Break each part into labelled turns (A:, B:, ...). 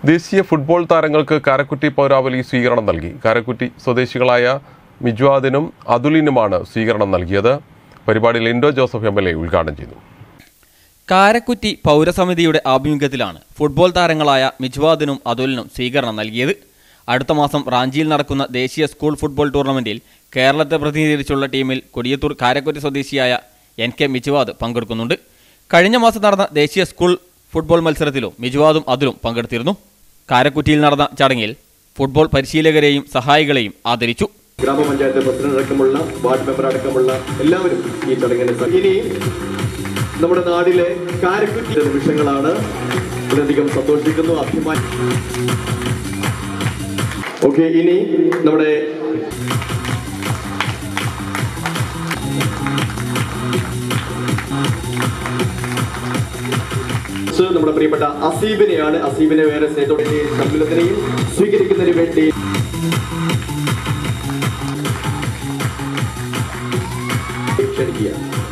A: ദേശീയ ഫുട്ബോൾ താരങ്ങൾക്ക് കാരക്കുറ്റി പൗരാവലി സ്വീകരണം നൽകി കാരക്കുറ്റി സ്വദേശികളായ മിജ്വാദിനും അതുലിനുമാണ് സ്വീകരണം നൽകിയത് പരിപാടിയിൽ ഇൻഡോ ജോസഫ് എം എൽ എ ഉദ്ഘാടനം ചെയ്തു
B: കാരക്കുറ്റി പൗരസമിതിയുടെ ആഭിമുഖ്യത്തിലാണ് ഫുട്ബോൾ താരങ്ങളായ മിജ്വാദിനും അതുലിനും സ്വീകരണം നൽകിയത് അടുത്ത മാസം റാഞ്ചിയിൽ നടക്കുന്ന ദേശീയ സ്കൂൾ ഫുട്ബോൾ ടൂർണമെന്റിൽ കേരളത്തെ പ്രതിനിധീകരിച്ചുള്ള ടീമിൽ കൊടിയത്തൂർ കാരക്കുറ്റി സ്വദേശിയായ എൻ കെ മിജ്വാദ് പങ്കെടുക്കുന്നുണ്ട് കഴിഞ്ഞ മാസം നടന്ന ദേശീയ സ്കൂൾ ഫുട്ബോൾ മത്സരത്തിലും മിജ്വാദും അതുലും പങ്കെടുത്തിരുന്നു കാരക്കുറ്റിയിൽ നടന്ന ചടങ്ങിൽ ഫുട്ബോൾ പരിശീലകരെയും സഹായികളെയും ആദരിച്ചു
C: ഗ്രാമപഞ്ചായത്ത് പ്രസിഡന്റ് അടക്കമുള്ള വാർഡ് മെമ്പർ അടക്കമുള്ള എല്ലാവരും ഈ ചടങ്ങിന് സ- ഇനി നമ്മുടെ നാടിലെ കാരക്കുറ്റി നിമിഷങ്ങളാണ് വളരെയധികം സന്തോഷിക്കുന്നു അഭിമാനം ഓക്കെ ഇനി നമ്മുടെ സ് നമ്മുടെ പ്രിയപ്പെട്ട അസീബിനെയാണ് അസീബിനെ വേറെ സ്നേഹത്തോടെ സമ്മേളനത്തിനെയും സ്വീകരിക്കുന്നതിന് വേണ്ടി ക്ഷണിക്കുക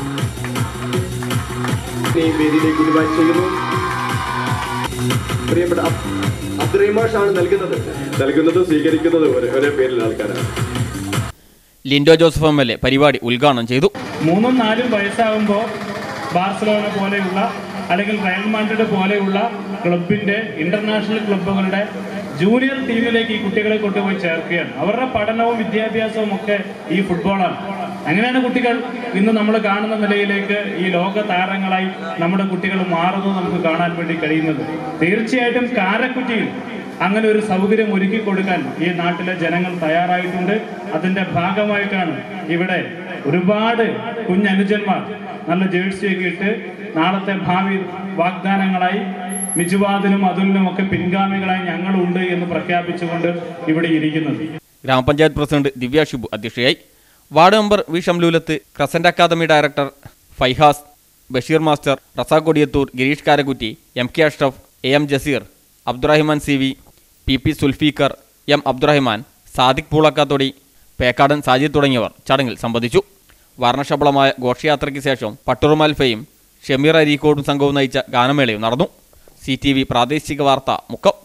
C: ഈ വേദിയിലേക്ക് ഇൻവൈറ്റ് ചെയ്യുന്നു പ്രിയപ്പെട്ട അബ്- അബ്ദുറഹിമാഷാണ് നൽകുന്നത് നൽകുന്നത് സ്വീകരിക്കുന്നത് ഒരേ ഒരേ പേരിൽ ആൾക്കാരാണ്
B: Linto Joseph M L A പരിപാടി ഉദ്ഘാടനം ചെയ്തു
D: മൂന്നും നാലും വയസ്സാകുമ്പോൾ ബാർസലോണ പോലെയുള്ള അല്ലെങ്കിൽ റയൽ മാഡ്രിഡ് പോലെയുള്ള ക്ലബിന്റെ ഇന്റർനാഷണൽ ക്ലബ്ബുകളുടെ ജൂനിയർ ടീമിലേക്ക് ഈ കുട്ടികളെ കൊണ്ടുപോയി ചേർക്കുകയാണ് അവരുടെ പഠനവും വിദ്യാഭ്യാസവും ഒക്കെ ഈ ഫുട്ബോളാണ് അങ്ങനെയാണ് കുട്ടികൾ ഇന്ന് നമ്മൾ കാണുന്ന നിലയിലേക്ക് ഈ ലോക താരങ്ങളായി നമ്മുടെ കുട്ടികൾ മാറുന്നത് നമുക്ക് കാണാൻ വേണ്ടി കഴിയുന്നത് തീർച്ചയായിട്ടും കാരക്കുറ്റിയിൽ അങ്ങനെ ഒരു സൗകര്യം ഒരുക്കി കൊടുക്കാൻ ഈ നാട്ടിലെ ജനങ്ങൾ തയ്യാറായിട്ടുണ്ട് അതിന്റെ ഭാഗമായിട്ടാണ് ഇവിടെ ഒരുപാട് കുഞ്ഞനുജന്മാർ നല്ല ജേഴ്സിയൊക്കെ ഇട്ട് നാളത്തെ ഭാവി വാഗ്ദാനങ്ങളായി മിജുവാദിനും അതുലിനും ഒക്കെ പിൻഗാമികളായി ഞങ്ങളുണ്ട് എന്ന് പ്രഖ്യാപിച്ചുകൊണ്ട് ഇവിടെ ഇരിക്കുന്നത്
B: ഗ്രാമപഞ്ചായത്ത് പ്രസിഡന്റ് ദിവ്യ ഷിബു അധ്യക്ഷയായി ward member V Shamlulath crescent academy director Faihas Basheer master Razak Kodiyathur Gireesh Karakutty M K Ashraf A M Jaseer Abdurahiman C V P P Zulfikar M Abdurahiman Sadiq Poolakkathodi Pekkadan Sajid തുടങ്ങിയവർ ചടങ്ങിൽ സംബന്ധിച്ചു വർണ്ണശബളമായ ഘോഷയാത്രയ്ക്ക് ശേഷം പട്ടുറുമാൽ ഫെയും ഷമീർ അരീക്കോടും സംഘവും നയിച്ച ഗാനമേളയും നടന്നു സി ടി വി പ്രാദേശിക വാർത്ത മുക്കം